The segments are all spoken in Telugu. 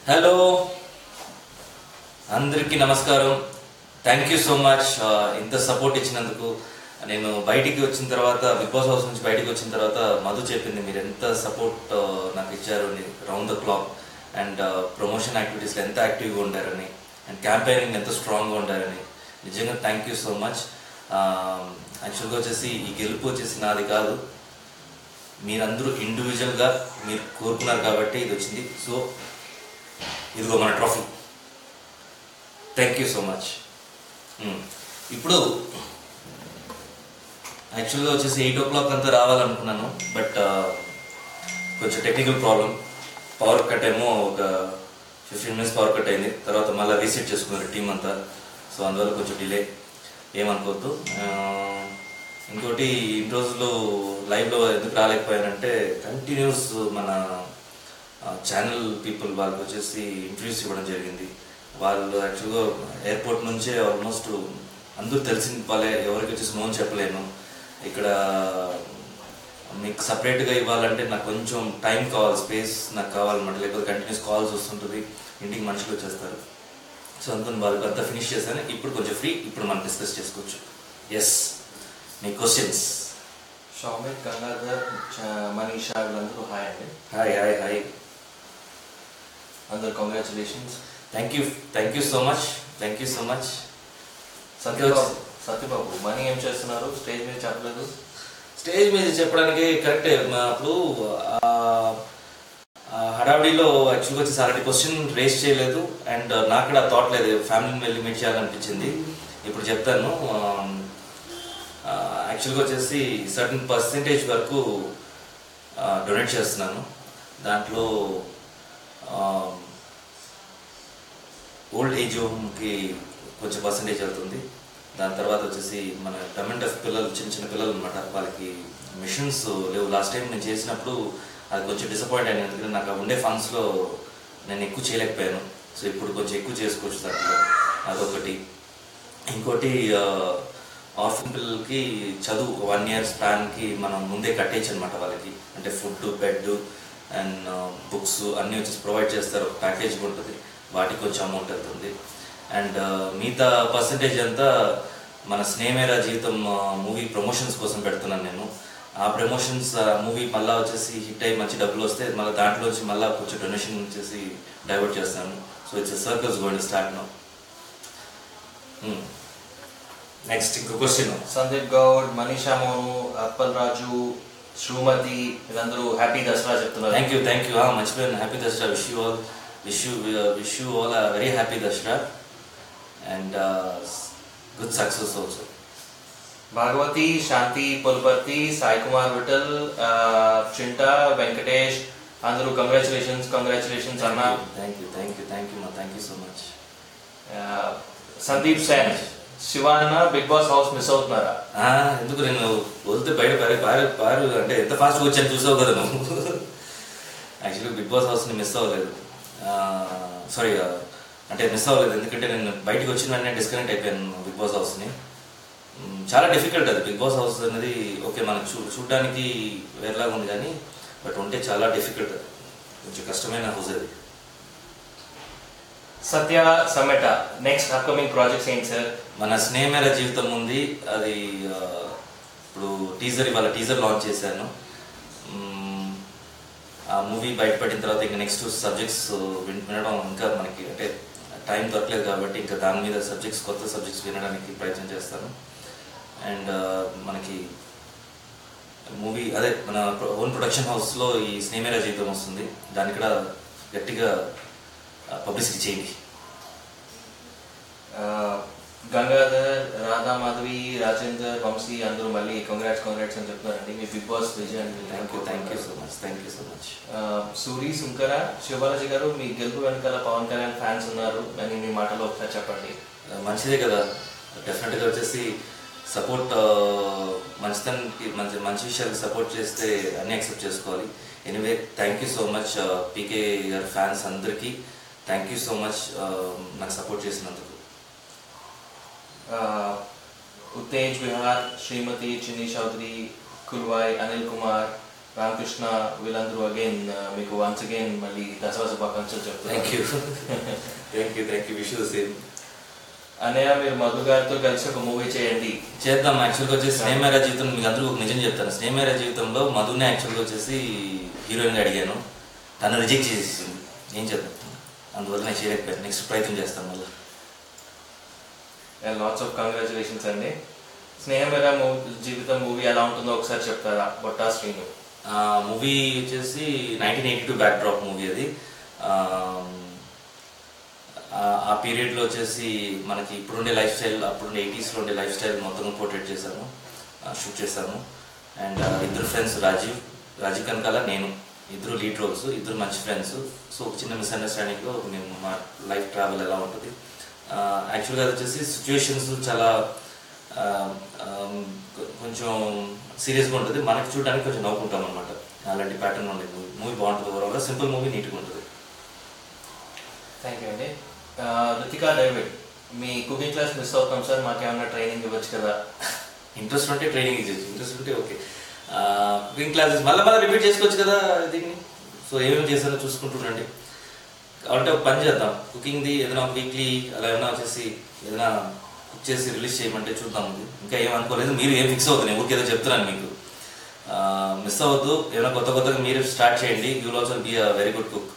హలో అందరికీ నమస్కారం థ్యాంక్ యూ సో మచ్ ఇంత సపోర్ట్ ఇచ్చినందుకు నేను బయటికి వచ్చిన తర్వాత బిగ్ బాస్ హౌస్ నుంచి బయటికి వచ్చిన తర్వాత మధు చెప్పింది మీరు ఎంత సపోర్ట్ నాకు ఇచ్చారు round the clock and promotion యాక్టివిటీస్లో ఎంత యాక్టివ్గా ఉండారని అండ్ క్యాంపెయినింగ్ ఎంత స్ట్రాంగ్గా ఉండారని నిజంగా థ్యాంక్ యూ సో మచ్ యాక్చువల్గా వచ్చేసి ఈ గెలుపు వచ్చేసి నాది కాదు మీరందరూ ఇండివిజువల్గా మీరు కోరుకున్నారు కాబట్టి ఇది వచ్చింది సో ఇదిగో మన trophy thank you so much ఇప్పుడు యాక్చువల్గా వచ్చేసి ఎయిట్ ఓ క్లాక్ అంతా రావాలనుకున్నాను బట్ కొంచెం టెక్నికల్ ప్రాబ్లం పవర్ కట్ ఏమో ఒక ఫిఫ్టీన్ మినిట్స్ పవర్ కట్ అయింది తర్వాత మళ్ళీ రీసెట్ చేసుకున్నారు టీం అంతా సో అందువల్ల కొంచెం డిలే ఏమనుకోవద్దు ఆ, ఇంకోటి ఈ రోజులు లైవ్లో ఎందుకు రాలేకపోయానంటే కంటిన్యూస్ మన ఛానల్ పీపుల్ వాళ్ళకి వచ్చేసి ఇంటర్వ్యూస్ ఇవ్వడం జరిగింది వాళ్ళు యాక్చువల్గా ఎయిర్పోర్ట్ నుంచే ఆల్మోస్ట్ అందరూ తెలిసిన వాళ్ళే ఎవరికి వచ్చేసి నోన్ చెప్పలేను ఇక్కడ మీకు సపరేట్గా ఇవ్వాలంటే నాకు కొంచెం టైం కావాలి స్పేస్ నాకు కావాలన్నమాట లేకపోతే కంటిన్యూస్ కాల్స్ వస్తుంటుంది ఇంటికి మనుషులు వచ్చేస్తారు సో అందుకని వాళ్ళకి అంతా ఫినిష్ చేశాను ఇప్పుడు కొంచెం ఫ్రీ ఇప్పుడు మనం డిస్కస్ చేసుకోవచ్చు ఎస్ మీ క్వశ్చన్స్ షౌమిత్ గంగాధర్ చ- మనీషా వీళ్ళందరూ హాయ్ అండి హాయ్ హాయ్ హాయ్ అందరు congratulations thank you thank you so much thank you so much Satyababu Satyababu money ఏం చేస్తున్నారు స్టేజ్ మీద చెప్పలేదు స్టేజ్ మీద చెప్పడానికి కరెక్టే మా అప్పుడు ఆ, ఆ హడావిడిలో యాక్చువల్గా వచ్చేసి అలాంటి క్వశ్చన్ రేస్ చేయలేదు అండ్ నాకు కూడా థాట్ లేదు ఫ్యామిలీని వెళ్ళి మీట్ చేయాలనిపించింది ఇప్పుడు చెప్తాను యాక్చువల్గా వచ్చేసి సర్టన్ పర్సంటేజ్ వరకు డొనేట్ చేస్తున్నాను దాంట్లో ఓల్డ్ ఏజ్ హోమ్కి కొంచెం పర్సంటేజ్ వెళ్తుంది దాని తర్వాత వచ్చేసి మన గవర్నమెంట్ ఆఫ్ పిల్లలు చిన్న చిన్న పిల్లలు అనమాట వాళ్ళకి మిషన్స్ లేవు లాస్ట్ టైం నేను చేసినప్పుడు అది కొంచెం డిసప్పాయింట్ అయ్యాను ఎందుకంటే నాకు ఆ ఉండే ఫండ్స్లో నేను ఎక్కువ చేయలేకపోయాను సో ఇప్పుడు కొంచెం ఎక్కువ చేసుకోవచ్చు దాంట్లో అదొకటి ఇంకోటి ఆర్ఫన్ పిల్లలకి చదువు వన్ ఇయర్ స్పాన్కి మనం ముందే కట్టేయచ్చు అనమాట వాళ్ళకి అంటే ఫుడ్ బెడ్ అండ్ బుక్స్ అన్నీ వచ్చేసి ప్రొవైడ్ చేస్తారు ప్యాకేజ్ ఉంటుంది వాటికి కొంచెం అమౌంట్ వెళ్తుంది అండ్ మిగతా పర్సంటేజ్ అంతా మన స్నేహమేరా జీవితం మూవీ ప్రమోషన్స్ కోసం పెడుతున్నాను నేను ఆ ప్రమోషన్స్ మూవీ మళ్ళీ వచ్చేసి హిట్ అయ్యి మంచి డబ్బులు వస్తే మళ్ళీ దాంట్లో వచ్చి మళ్ళీ కొంచెం డొనేషన్ వచ్చేసి డైవర్ట్ చేస్తాను so it's circles going start no next ఇంకో క్వశ్చన్ సందీప్ గౌడ్ మనీషా మోను అప్పల్ రాజు శ్రీమతి వీళ్ళందరూ హ్యాపీ దసరా చెప్తున్నారు థ్యాంక్ యూ థ్యాంక్ యూ మర్చిపోయాను happy Dasara wish you all wish you wish you all very happy Dasara and good success also Bhagavathi Shanti Pulparthi Sai Kumar Vittal ఆ, చింటా వెంకటేష్ అందరూ కంగ్రాచులేషన్స్ కంగ్రాచులేషన్స్ అన్న thank you thank you thank you మా థ్యాంక్ యూ సో మచ్ ఆ, Sandeep Sen Sivanna big boss house miss అవుతున్నారా ఎందుకు నేను వదిలితే బయట పారి పారు పారు అంటే ఎంత ఫాస్ట్గా వచ్చాను చూసావు కదా నువ్వు యాక్చువల్లీ బిగ్ బాస్ హౌస్ని మిస్ అవ్వలేదు సారీ అంటే మిస్ అవ్వలేదు ఎందుకంటే నేను బయటకు వచ్చిన వెంటనే డిస్కనెక్ట్ అయిపోయాను బిగ్ బాస్ హౌస్ని మ్, చాలా డిఫికల్ట్ అది బిగ్ బాస్ హౌస్ అనేది ఓకే మనకు చూ చూడడానికి వేరేలాగా ఉంది కానీ బట్ ఉంటే చాలా డిఫికల్ట్ అది కొంచెం కష్టమైన హౌస్ అది Satya Sameta next upcoming projects ఏంటి సార్ మన స్నేహమేర జీవితం ఉంది అది ఆ, ఇప్పుడు టీజర్ ఇవాళ టీజర్ లాంచ్ చేశాను మ్మ్, ఆ మూవీ బయటపడిన తర్వాత ఇంకా నెక్స్ట్ సబ్జెక్ట్స్ వినడం ఇంకా మనకి అంటే టైం దొరకలేదు కాబట్టి ఇంకా దాని మీద సబ్జెక్ట్స్ కొత్త సబ్జెక్ట్స్ వినడానికి ప్రయత్నం చేస్తాను అండ్ మనకి మూవీ అదే మన ఓన్ ప్రొడక్షన్ హౌస్లో ఈ స్నేహమేర జీవితం వస్తుంది దాన్ని కూడా గట్టిగా పబ్లిసిటీ చేయండి ఆ, గంగాధర్ రాధా మాధవి రాజేందర్ వంశీ అందరూ మళ్ళీ కంగ్రాట్స్ కంగ్రాట్స్ అని చెప్తున్నారండి మీ బిగ్ బాస్ విజయాన్ని thank you thank you so much thank you so much ఆ, సూరి సుంకర శివబాలాజీ గారు మీ గెలుపు వెనకాల పవన్ కళ్యాణ్ ఫ్యాన్స్ ఉన్నారు అని మీ మాటలో ఒకసారి చెప్పండి మంచిదే కదా డెఫినెట్గా వచ్చేసి సపోర్ట్ మంచితనానికి మంచి మంచి విషయాలకు సపోర్ట్ చేస్తే అన్నీ యాక్సెప్ట్ చేసుకోవాలి anyway thank you so much PK గారి ఫ్యాన్స్ అందరికీ థ్యాంక్ యూ సో మచ్ నాకు సపోర్ట్ చేసినందుకు ఆ, ఉత్తేజ్ విహార్ శ్రీమతి చిన్ని చౌదరి కుల్వాయ్ అనిల్ కుమార్ రామకృష్ణ వీళ్ళందరూ అగైన్ మీకు వన్స్ అగైన్ మళ్ళీ దసరా శుభాకాంక్షలు థ్యాంక్ చెప్తాను you thank you thank you wish the same అన్నయ్య మీరు మధు గారితో కలిసి ఒక మూవీ చేయండి చేద్దాం యాక్చువల్గా వచ్చేసి స్నేహమేరా జీవితం మీకు అందరూ ఒక నిజం చెప్తాను స్నేహమేరా జీవితంలో మధునే యాక్చువల్గా వచ్చేసి హీరోయిన్గా అడిగాను తను రిజెక్ట్ చేసేసింది ఏం చేద్దాం అందువల్ల నేను చేయలేకపోయాను నెక్స్ట్ ప్రయత్నం చేస్తాను మళ్ళీ లాట్స్ ఆఫ్ కంగ్రాచులేషన్స్ అండి స్నేహమేరా మూవీ జీవితం మూవీ ఎలా ఉంటుందో ఒకసారి చెప్తారా బొట్టా శ్రీను మూవీ వచ్చేసి nineteen eighty two backdrop movie అది ఆ- ఆ పీరియడ్లో వచ్చేసి మనకి ఇప్పుడుండే లైఫ్ స్టైల్ అప్పుడుండే ఎయిటీస్లో ఉండే లైఫ్ స్టైల్ మొత్తం పోర్ట్రేట్ చేశాను షూట్ చేశాను అండ్ ఇద్దరు ఫ్రెండ్స్ రాజీవ్ రాజీవ్ కనకాల నేను ఇద్దరు లీడ్ రోల్స్ ఇద్దరు మంచి ఫ్రెండ్స్ సో ఒక చిన్న మిస్అండర్స్టాండింగ్లో మేము మా లైఫ్ ట్రావెల్ ఎలా ఉంటుంది యాక్చువల్గా అది వచ్చేసి సిచ్యువేషన్స్ చాలా ఆ, ఆ, కొంచెం సీరియస్గా ఉంటుంది మనకి చూడడానికి కొంచెం నవ్వుకుంటాం అనమాట అలాంటి ప్యాటర్న్ ఉండేది మూవీ బాగుంటుంది ఓవరాల్గా సింపుల్ మూవీ నీట్గా ఉంటుంది థ్యాంక్ యూ అండి ఆ, రుతికా డేవిడ్ మీ కుకింగ్ క్లాస్ మిస్ అవుతాం సార్ మాకేమన్నా ట్రైనింగ్ ఇవ్వచ్చు కదా ఇంట్రెస్ట్ ఉంటే ట్రైనింగ్ ఇచ్చేసి ఇంట్రెస్ట్ ఉంటే ఓకే కుకింగ్ క్లాసెస్ మళ్ళీ మళ్ళీ రిపీట్ చేసుకోవచ్చు కదా దీన్ని సో ఏమేమి చేశానో చూసుకుంటుండండి అంటే ఒక పని చేద్దాం కుకింగ్ది ఏదైనా వీక్లీ అలా ఏమైనా వచ్చేసి ఏదైనా కుక్ చేసి రిలీజ్ చేయమంటే చూద్దాం ఇది. ఇంకా ఏం అనుకోలేదు మీరు ఏం ఫిక్స్ అవుతుంది ఊరికి ఏదో చెప్తున్నాను మీకు మిస్ అవ్వద్దు ఏమైనా కొత్త కొత్తగా మీరు స్టార్ట్ చేయండి you will also be a very good cook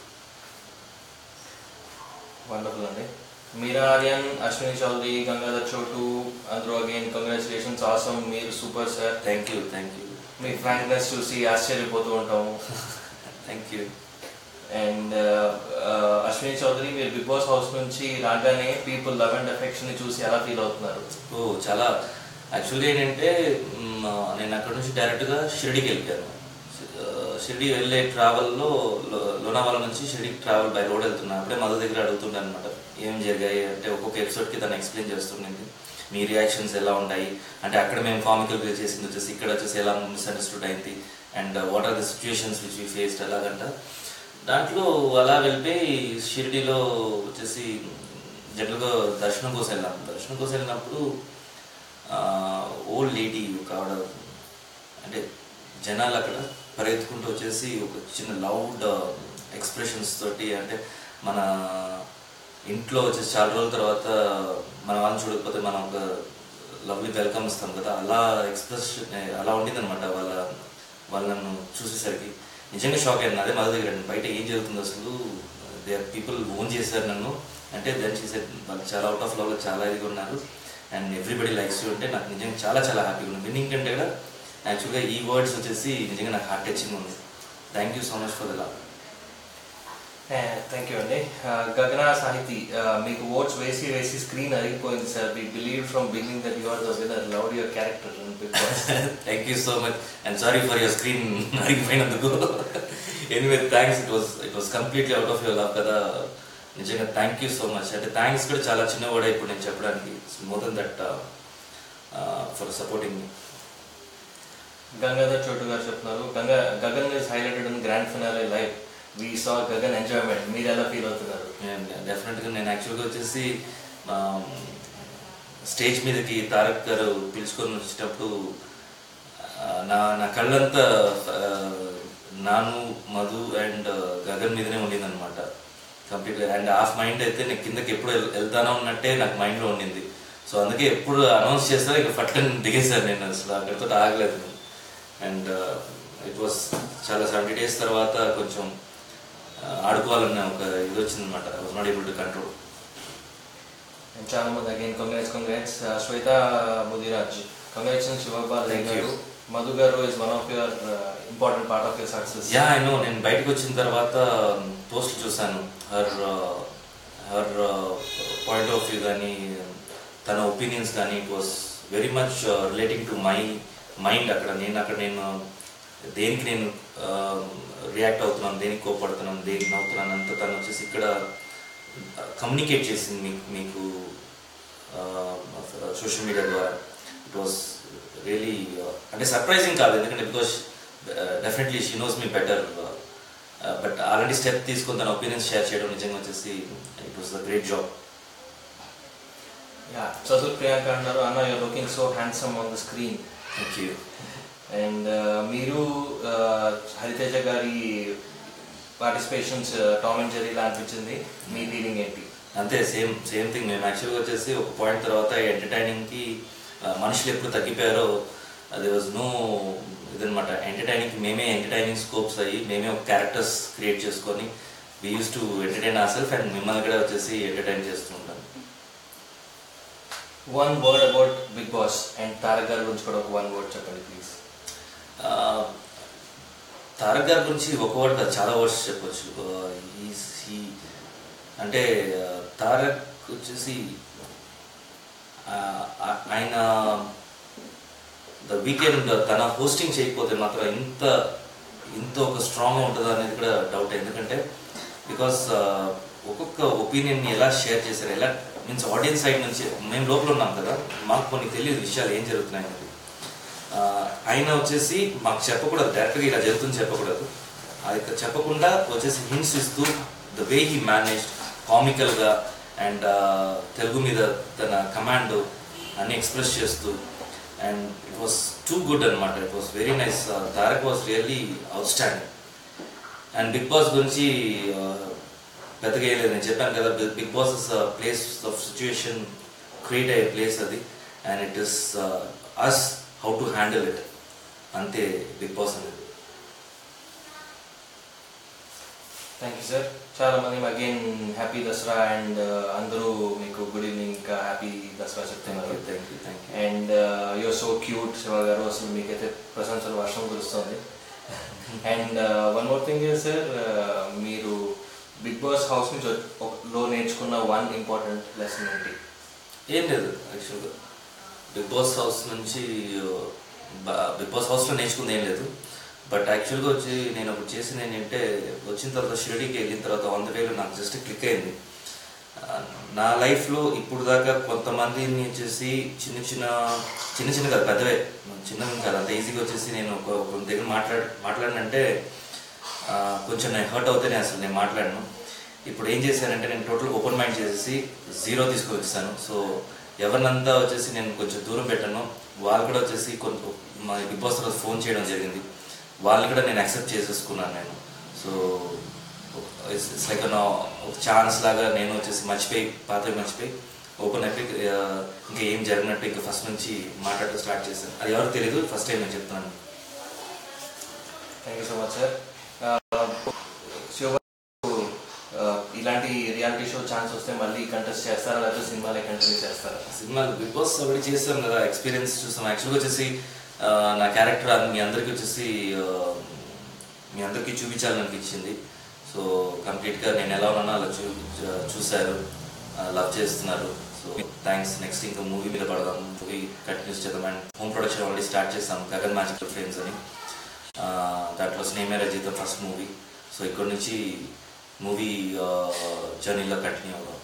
wonderful అండి మీరా ఆర్యన్ అశ్విని చౌదరి గంగాధర్ చోటు అందరూ అగైన్ కంగ్రాచులేషన్స్ ఆసమ్ మీరు super sir thank you thank you మీ ఫ్రాంక్నెస్ చూసి ఆశ్చర్యపోతూ ఉంటాము thank you and Ashwini Chowdary మీరు బిగ్ బాస్ హౌస్ నుంచి రాగానే పీపుల్ లవ్ అండ్ అఫెక్షన్ ని చూసి ఎలా ఫీల్ అవుతున్నారు ఓ చాలా యాక్చువల్లీ ఏంటంటే మ్, నేను అక్కడ నుంచి డైరెక్ట్గా షిరిడికి వెళ్ళిపోయాను ఆ, షిరిడి వెళ్ళే ట్రావెల్లో లోనావాల నుంచి షిరిడికి ట్రావెల్ బై రోడ్ వెళ్తున్నా అప్పుడే మధు దగ్గర అడుగుతుండే అనమాట ఏం జరిగాయి అంటే ఒక్కొక్క ఎపిసోడ్కి తను ఎక్స్ప్లెయిన్ చేస్తుండేది మీ రియాక్షన్స్ ఎలా ఉంటాయి అంటే అక్కడ మేము కామికల్ ప్లే చేసింది వచ్చేసి ఇక్కడ వచ్చేసి ఎలా మిస్అండర్స్టూడ్ అయింది and what are the situations which we faced ఎలాగంట దాంట్లో అలా వెళ్ళిపోయి షిరిడిలో వచ్చేసి జనరల్గా దర్శనం కోసం వెళ్ళాం దర్శనం కోసం వెళ్ళినప్పుడు ఓల్డ్ లేడీ ఒక ఆవిడ అంటే జనాలు అక్కడ పరిగెత్తుకుంటూ వచ్చేసి ఒక చిన్న లౌడ్ ఎక్స్ప్రెషన్స్ తోటి అంటే మన ఇంట్లో వచ్చేసి చాలా రోజుల తర్వాత మన వాళ్ళని చూడకపోతే మనం ఒక లవ్లీ వెల్కమ్ ఇస్తాం కదా అలా ఎక్స్ప్రెస్ అలా ఉండిందనమాట వాళ్ళ వాళ్ళు నన్ను చూసేసరికి నిజంగా షాక్ అయింది అదే మదర్ దగ్గర బయట ఏం జరుగుతుంది అసలు దే ఆర్ పీపుల్ ఓన్ చేశారు నన్ను అంటే దెన్ చేసే వాళ్ళు చాలా అవుట్ ఆఫ్ లవ్లో చాలా ఇదిగా ఉన్నారు అండ్ ఎవ్రీబడి లైక్స్ యూ అంటే నాకు నిజంగా చాలా చాలా హ్యాపీగా ఉంది విన్నింగ్ కంటే కూడా యాక్చువల్గా ఈ వర్డ్స్ వచ్చేసి నిజంగా నాకు హార్ట్ టచింగ్ ఉంది thank you so much for the love thank you అండి గగన సాహితి మీకు ఓట్స్ వేసి వేసి స్క్రీన్ అరిగిపోయింది sir we believe from beginning that you are the winner love your character big boss thank you so much and sorry for your screen అరిగిపోయినందుకు anyway thanks it was it was completely out of your love కదా నిజంగా థ్యాంక్ యూ సో మచ్ అంటే థ్యాంక్స్ కూడా చాలా చిన్న వర్డ్ ఇప్పుడు నేను చెప్పడానికి more than that for supporting మీ గంగాధర్ చోటు గారు చెప్తున్నారు Ganga Gagan is highlighted in grand finale live we saw Gagan enjoyment మీరు ఎలా ఫీల్ అవుతున్నారు డెఫినెట్గా నేను యాక్చువల్గా వచ్చేసి స్టేజ్ మీదకి తారక్ గారు పిలుచుకొని వచ్చేటప్పుడు ఆ, నా నా కళ్ళంతా ఆ, నాను మధు అండ్ గగన్ మీదనే ఉండిందనమాట కంప్లీట్గా అండ్ హాఫ్ మైండ్ అయితే నేను కిందకి ఎప్పుడు వెళ్- వెళ్తానో ఉన్నట్టే నాకు మైండ్లో ఉండింది సో అందుకే ఎప్పుడు అనౌన్స్ చేస్తా ఇక పట్టని దిగేశాను నేను అసలు అక్కడితో ఆగలేదు అండ్ ఇట్ వాస్ చాలా సెవెంటీ డేస్ తర్వాత కొంచెం ఆ, ఆడుకోవాలన్న ఒక ఇది వచ్చిందనమాట I was not able to control And చాలా మంది again congrats congrats Shweta Mudiraj congrats Shivabal Thank you. గారు మధు గారు is one of your important part of your success ya I know నేను బయటకు వచ్చిన తర్వాత పోస్ట్ చూశాను her her point of view కానీ తన ఒపీనియన్స్ కానీ it was very much relating to my mind అక్కడ నేను అక్కడ నేను దేనికి నేను రియాక్ట్ అవుతున్నాను దేనికి కోపడుతున్నాను దేనికి నవ్వుతున్నాను అంతా తను వచ్చేసి ఇక్కడ కమ్యూనికేట్ చేసింది మీకు మీకు సోషల్ మీడియా ద్వారా ఇట్ వాస్ రియలీ అంటే సర్ప్రైజింగ్ కాదు ఎందుకంటే because definitely she knows me better but already step తీసుకొని తన ఒపీనియన్స్ షేర్ చేయడం నిజంగా వచ్చేసి it was the great job yeah Chatur Priyanka అన్నారు అన్న you're looking so handsome on the screen thank you and మీరు uh, హరితేజ గారి పార్టిసిపేషన్స్ టామ్ అండ్ జెర్రీలా అనిపించింది మీ ఫీలింగ్ ఏంటి అంతే సేమ్ సేమ్ థింగ్ మేము యాక్చువల్గా వచ్చేసి ఒక పాయింట్ తర్వాత ఎంటర్టైనింగ్కి మనుషులు ఎప్పుడు తగ్గిపోయారో అది వాజ్ నో ఇదనమాట ఎంటర్టైనింగ్కి మేమే ఎంటర్టైనింగ్ స్కోప్స్ అయ్యి మేమే ఒక క్యారెక్టర్స్ క్రియేట్ చేసుకొని we use to entertain our self and మిమ్మల్ని కూడా వచ్చేసి ఎంటర్టైన్ చేస్తూ ఉంటాం one word about big boss and Tarak గారి గురించి కూడా ఒక వన్ వర్డ్ చెప్పండి ప్లీజ్ ఆ, తారక్ గారి గురించి ఒక వర్డ్ కాదు, చాలా వర్డ్స్ చెప్పొచ్చు ఈస్ హీ అంటే ఆ, తారక్ వచ్చేసి ఆ, ఆ- ఆయన ద వీకెండ్ తన హోస్టింగ్ చేయకపోతే మాత్రం ఇంత ఇంత ఒక స్ట్రాంగ్గా ఉంటుందా అనేది కూడా డౌట్ ఎందుకంటే బికాస్ ఒక్కొక్క ఒపీనియన్ని ఎలా షేర్ చేశారు ఎలా మీన్స్ ఆడియన్స్ సైడ్ నుంచి మేము లోపల ఉన్నాం కదా మాకు కొన్ని తెలియదు విషయాలు ఏం జరుగుతున్నాయి అనేది ఆ, ఆయన వచ్చేసి మాకు చెప్పకూడదు డైరెక్ట్గా ఇలా జరుగుతుంది చెప్పకూడదు అది చెప్పకుండా వచ్చేసి హింట్స్ ఇస్తూ ద వే హీ మేనేజ్ కామికల్గా అండ్ తెలుగు మీద తన కమాండ్ అన్ని ఎక్స్ప్రెస్ చేస్తూ and it was too good అనమాట it was very nice Tarak was really outstanding and big boss గురించి ఆ, పెద్దగా ఏం లేదు నేను చెప్పాను కదా big boss is place of situation create అయ్యే ప్లేస్ అది and it is as how to handle it అంతే బిగ్ బాస్ అనేది థ్యాంక్ యూ సార్ చాలా మంది అగైన్ హ్యాపీ దసరా అండ్ అందరూ మీకు గుడ్ ఈవినింగ్ ఇంకా హ్యాపీ దసరా థ్యాంక్ చెప్తున్నారు you thank you thank you and you're so cute Shiva గారు అసలు మీకైతే ప్రశంసలు వర్షం కురుస్తుంది and one more thing sir మీరు బిగ్ బాస్ హౌస్ నుంచి వ- ఒక- లో నేర్చుకున్న వన్ ఇంపార్టెంట్ లెసన్ ఏంటి ఏం లేదు యాక్చువల్గా బిగ్ బాస్ హౌస్ నుంచి బ- బిగ్ బాస్ హౌస్లో నేర్చుకుంది ఏం లేదు బట్ యాక్చువల్గా వచ్చి నేను ఒకటి చేసింది ఏంటంటే వచ్చిన తర్వాత షిరడీకి వెళ్ళిన తర్వాత వంద వేలు నాకు జస్ట్ క్లిక్ అయింది ఆ, నా లైఫ్లో ఇప్పుడు దాకా కొంతమందిని వచ్చేసి చిన్న చిన్న చిన్న చిన్న కాదు పెద్దవే చిన్నవి కాదు అంత ఈజీగా వచ్చేసి నేను ఒక ఒక దగ్గర మాట్లాడ మాట్లాడినంటే ఆ, కొంచెం నేను హర్ట్ అవుతే నేను అసలు నేను మాట్లాడను ఇప్పుడు ఏం చేశానంటే నేను టోటల్ ఓపెన్ మైండ్ చేసేసి జీరో తీసుకొచ్చాను సో ఎవరినంతా వచ్చేసి నేను కొంచెం దూరం పెట్టాను వాళ్ళు కూడా వచ్చేసి కొంత మా బిగ్ బాస్ తర్వాత ఫోన్ చేయడం జరిగింది వాళ్ళని కూడా నేను యాక్సెప్ట్ చేసేసుకున్నాను నేను సో ఇట్స్ లైక్ ఒక ఛాన్స్ లాగా నేను వచ్చేసి మర్చిపోయి పాతవి మర్చిపోయి ఓపెన్ అయిపోయి ఆ, ఇంకా ఏం జరిగినట్టు ఇంకా ఫస్ట్ నుంచి మాట్లాడటం స్టార్ట్ చేశాను అది ఎవరికి తెలియదు ఫస్ట్ టైం నేను చెప్తాను thank you so much sir Shiva గారు, uh, ఇలాంటి రియాలిటీ షో ఛాన్స్ వస్తే మళ్ళీ కంటెస్ట్ చేస్తారా లేకపోతే సినిమాలే కంటిన్యూ చేస్తారా సినిమాలు బిగ్ బాస్ ఒకటి చేస్తాం కదా ఎక్స్పీరియన్స్ చూస్తాం యాక్చువల్గా వచ్చేసి ఆ, నా క్యారెక్టర్ మీ అందరికీ వచ్చేసి ఆ, మీ అందరికీ చూపించాలని అనిపించింది సో కంప్లీట్గా నేను ఎలా ఉన్నానో అలా చూ చూ- చూశారు లవ్ చేస్తున్నారు సో థ్యాంక్స్ నెక్స్ట్ ఇంకా మూవీ మీద పడదాం మూవీ కంటిన్యూస్ చేద్దాం and home production already start చేస్తాం గగన్ మ్యాజికల్ ఫ్రేమ్స్ అని ఆ, దాంట్లో స్నేహమేర జీతం ఫస్ట్ మూవీ సో ఇక్కడ నుంచి మూవీ జర్నీలో కంటిన్యూ అవుదాం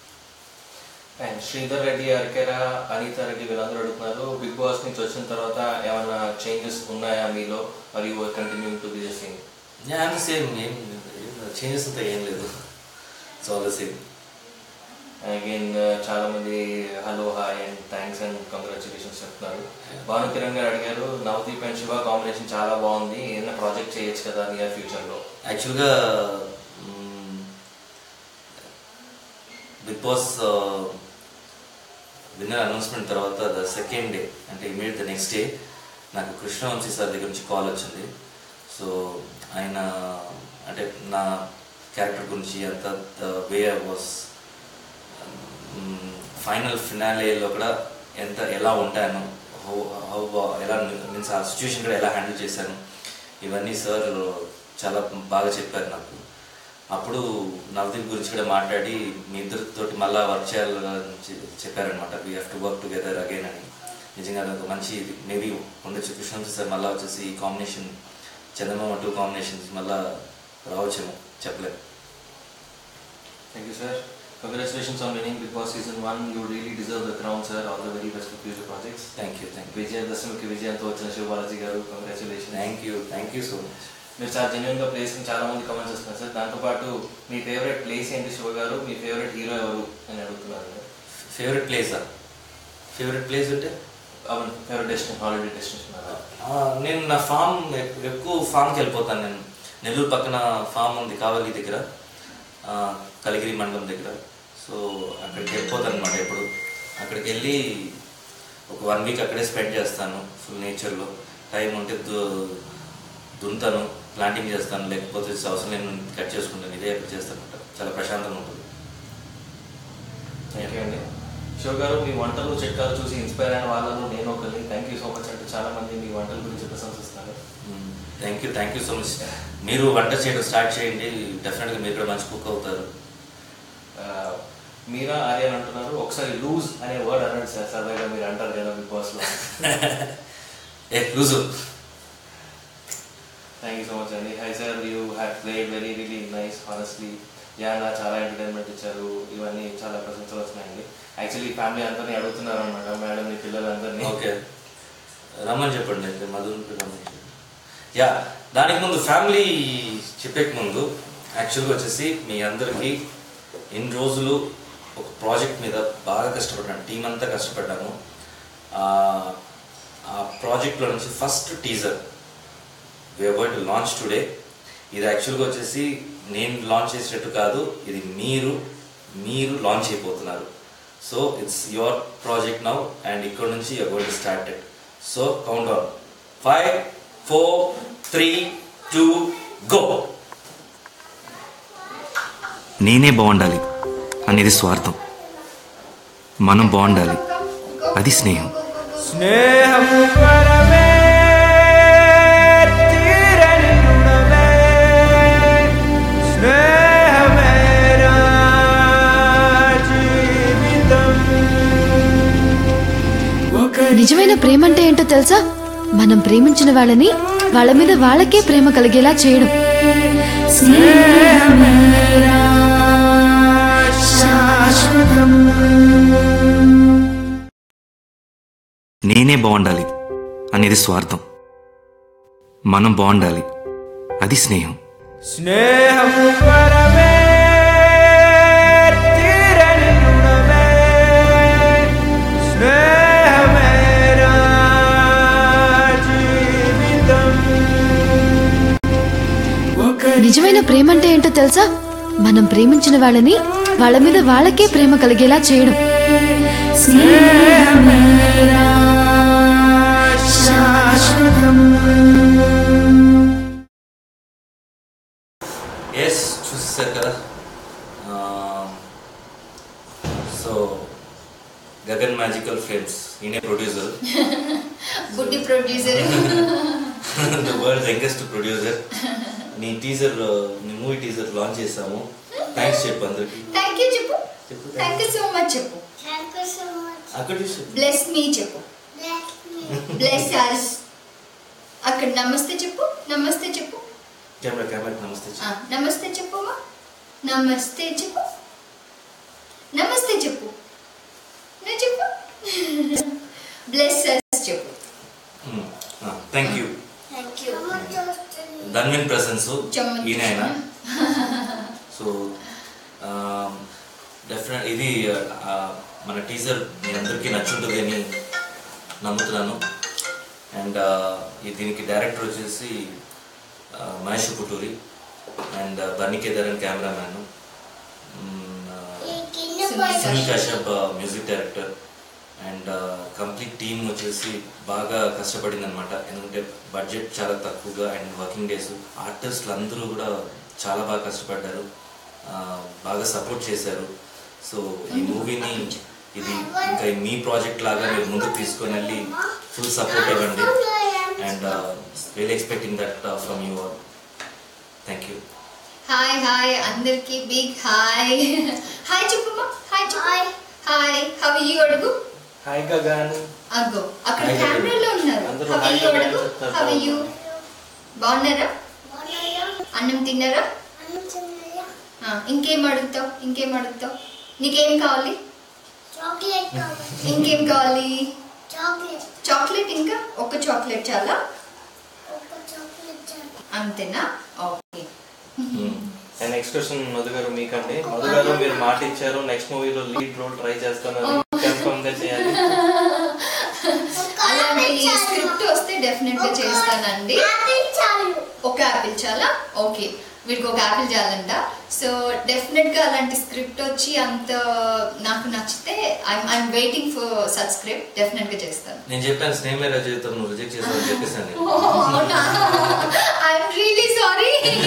అండ్ శ్రీధర్ రెడ్డి అరకెరా అనిత రెడ్డి వీళ్ళందరూ అడుగుతున్నారు బిగ్ బాస్ నుంచి వచ్చిన తర్వాత ఏమైనా చేంజెస్ ఉన్నాయా మీలో మరి you continue to be sing Yeah, same ఏం చేంజెస్ అంతా ఏం లేదు it's all the same again చాలా మంది hello hi and thanks and congratulations చెప్తున్నారు భాను కిరణ్ గారు అడిగారు నవదీప్ అండ్ శివ కాంబినేషన్ చాలా బాగుంది ఏదైనా ప్రాజెక్ట్ చేయొచ్చు కదా నియర్ ఫ్యూచర్లో యాక్చువల్గా బిగ్ బాస్ విన్నర్ అనౌన్స్మెంట్ తర్వాత ద సెకండ్ డే అంటే ఇమీడియట్ ద నెక్స్ట్ డే నాకు కృష్ణవంశీ సార్ దగ్గర నుంచి కాల్ వచ్చింది సో ఆయన అంటే నా క్యారెక్టర్ గురించి అంత the way I was final ఫినాలేలో కూడా ఎంత ఎలా ఉంటాను హౌ హౌ ఎలా మీన్స్ ఆ సిచ్యువేషన్ కూడా ఎలా హ్యాండిల్ చేశాను ఇవన్నీ సార్ చాలా బాగా చెప్పారు నాకు అప్పుడు నవదీప్ గురించి కూడా మాట్లాడి మీ ఇద్దరితోటి మళ్ళీ వర్క్ చేయాలని చె- చెప్పారనమాట we have to work together again అని నిజంగా అది ఒక మంచి మేబీ ఉండొచ్చు కృష్ణ సార్ మళ్ళీ వచ్చేసి ఈ కాంబినేషన్ చందమామ టూ కాంబినేషన్స్ మళ్ళీ రావచ్చేమో చెప్పలేము Thank you, sir. Congratulations on winning Big Boss Season 1. You really deserve the crown, sir. All the very best for future projects. Thank you thank you విజయదశమికి విజయంతో వచ్చిన శివబాలాజీ గారు congratulation thank you thank you so much మీరు చాలా జెన్యున్ గా ప్లేస్ చాలా మంది కమెంట్స్ వస్తున్నారు సార్ దాంతోపాటు మీ ఫేవరెట్ ప్లేస్ ఏంటి శివ గారు మీ ఫేవరెట్ హీరో ఎవరు అని అడుగుతున్నారు ఫేవరెట్ ప్లేసా ఫేవరెట్ ప్లేస్ అంటే ఫేవరెట్ డెస్టినేషన్ హాలిడే డెస్టినేషన్ ఆ, నేను నా ఫామ్ ఎక్- ఎక్కువ ఫామ్కి వెళ్ళిపోతాను నేను నెల్లూరు పక్కన ఫామ్ ఉంది కావలి దగ్గర ఆ, కలిగిరి మండలం దగ్గర సో అక్కడికి వెళ్ళిపోతాను అనమాట ఎప్పుడు అక్కడికి వెళ్ళి ఒక వన్ వీక్ అక్కడే స్పెండ్ చేస్తాను ఫుల్ నేచర్లో టైం ఉంటే దు- దున్తాను ప్లాంటింగ్ చేస్తాను లేకపోతే అవసరం నేను కట్ చేసుకుంటాను ఇదే ఎక్కడ చేస్తాను అనమాట చాలా ప్రశాంతంగా ఉంటుంది థ్యాంక్ యూ అండి శివ గారు మీ వంటలు చిట్కాలు చూసి ఇన్స్పైర్ అయిన వాళ్ళను నేను ఒకరిని థ్యాంక్ యూ సో మచ్ అంటే చాలా మంది మీ వంటల గురించి ప్రశంసిస్తున్నారు thank you thank you so much మీరు వంట చేయడం స్టార్ట్ చేయండి డెఫినెట్గా మీరు కూడా మంచి కుక్ అవుతారు ఆ, మీరా ఆర్యన్ అంటున్నారు ఒకసారి లూజ్ అనే వర్డ్ అన్నాడు సార్ సరదాగా మీరు అంటారు కదా బిగ్ బాస్ లో ఏ loose thank you so much అండి hi sir you have played very really nice honestly యానా చాలా ఎంటర్టైన్మెంట్ ఇచ్చారు ఇవన్నీ చాలా ప్రశంసలు వచ్చినాయండి యాక్చువల్లీ ఫ్యామిలీ అందరినీ అడుగుతున్నారు అనమాట మేడం మీ పిల్లలందరినీ ఓకే రమ్మని చెప్పండి అయితే మధుని రమ్మని చెప్పండి యా దానికి ముందు ఫ్యామిలీ చెప్పేక ముందు యాక్చువల్గా వచ్చేసి మీ అందరికీ ఇన్ని రోజులు ఒక ప్రాజెక్ట్ మీద బాగా కష్టపడ్డాను టీం అంతా కష్టపడ్డాను ఆ, ఆ ప్రాజెక్ట్లో నుంచి first teaser we're going to launch today ఇది యాక్చువల్గా వచ్చేసి నేను లాంచ్ చేసినట్టు కాదు ఇది మీరు మీరు లాంచ్ అయిపోతున్నారు so it's your project now and ఇక్కడ నుంచి you're going to start it so count on five four three two go నేనే బాగుండాలి అనేది స్వార్థం మనం బాగుండాలి అది స్నేహం స్నేహం వరమే తీరని రుణమే స్నేహమేరా జీవితం నిజమైన ప్రేమ అంటే ఏంటో తెలుసా మనం ప్రేమించిన వాళ్ళని వాళ్ళ మీద వాళ్ళకే ప్రేమ కలిగేలా చేయడం స్నేహమేరా శాశ్వతం. నేనే బాగుండాలి అనేది స్వార్థం మనం బాగుండాలి అది స్నేహం స్నేహం వరమే తీరని రుణమే స్నేహమేరా జీవితం నిజమైన ప్రేమ అంటే ఏంటో తెలుసా మనం ప్రేమించిన వాళ్ళని వాళ్ళ మీద వాళ్ళకే ప్రేమ కలిగేలా చేయడం స్నేహమేరా శాశ్వతం. ఎస్ చూసేసారు కదా సో గగన్ మ్యాజికల్ ఫిల్మ్స్ ఈయనే ప్రొడ్యూసర్ గుడ్డి producer the world youngest producer నీ టీజర్ నీ మూవీ టీజర్ లాంచ్ చేసాము థ్యాంక్స్ చెప్పు అందరికి థ్యాంక్ యూ చెప్పు చెప్పు థ్యాంక్ యూ సో మచ్ చెప్పు Thank you so much. అక్కడ బ్లెస్ మీ చెప్పు Bless me. బ్లెస్ అస్ అక్కడ నమస్తే చెప్పు నమస్తే చెప్పు కెమెరా కెమెరా నమస్తే ఆ, నమస్తే చెప్పు అమ్మా. నమస్తే చెప్పు నమస్తే చెప్పు నువ్వు చెప్పు బ్లెస్ అస్ చెప్పు thank you Thank you. Dhanvin ప్రసన్స్ చమ్మన్ ఈయన ఆయన సో డెఫినెట్ ఇది ఆ, మన టీజర్ మీ అందరికీ నచ్చుంటుంది అని నమ్ముతున్నాను అండ్ దీనికి డైరెక్టర్ వచ్చేసి ఆ, Mahesh Puturi and Bunny Kedaran cameraman Sunil Kashyap music director and complete team వచ్చేసి బాగా కష్టపడింది అనమాట ఎందుకంటే బడ్జెట్ చాలా తక్కువగా అండ్ వర్కింగ్ డేస్ ఆర్టిస్టులు అందరూ కూడా చాలా బాగా కష్టపడ్డారు ఆ, బాగా సపోర్ట్ చేశారు సో ఈ మూవీని ఇది ఇంకా మీ ప్రాజెక్ట్ లాగా మీరు ముందుకు తీసుకొని వెళ్ళి ఫుల్ సపోర్ట్ ఇవ్వండి and real expecting that from you all thank you hi hi అందరికి బిగ్ హాయ్ హాయ్ చెప్పమ్మా హాయ్ చెప్పు Hi. హాయ్ హవ్ యూ అడుగు హాయ్ గగన్ అగ్గో అక్కడ Hi, కెమెరాలో ఉన్నారు అందరూ హవ్ hi యూ చెప్పండి అడుగు చెప్తారు. హవ్ యూ బాగున్నారా అన్నం తిన్నారా ఆ, ఇంకేం అడుగుతావు ఇంకేం అడుగుతావు నీకేం కావాలి చాక్లెట్ కావాలి ఇంకేం కావాలి చాక్లెట్ చాక్లెట్ ఇంకా ఒక చాక్లెట్ చాలా ఒక చాక్లెట్ చాలు అంతేనా okay and next question Madhu గారు మీకండి మధు గారు మీరు మాట ఇచ్చారు నెక్స్ట్ మూవీలో లీడ్ రోల్ ట్రై చేస్తున్నారు కన్ఫర్మ్ గా చేయాలి ఒక అలాంటి స్క్రిప్ట్ వస్తే డెఫినెట్ గా చేస్తానండి ఆపిల్ చాలు ఒక యాపిల్ చాలా ఓకే వీడికి ఒక యాపిల్ చాలంట సో డెఫినెట్ గా అలాంటి స్క్రిప్ట్ వచ్చి అంత నాకు నచ్చితే I'm I'm waiting for such script definite గా చేస్తాను నేను చెప్పాను స్నేహమే రచయితం నువ్వు రిజెక్ట్ చేసావు చెప్పేసాను నేను. అవునా ఐఎమ్ రియలీ సారీ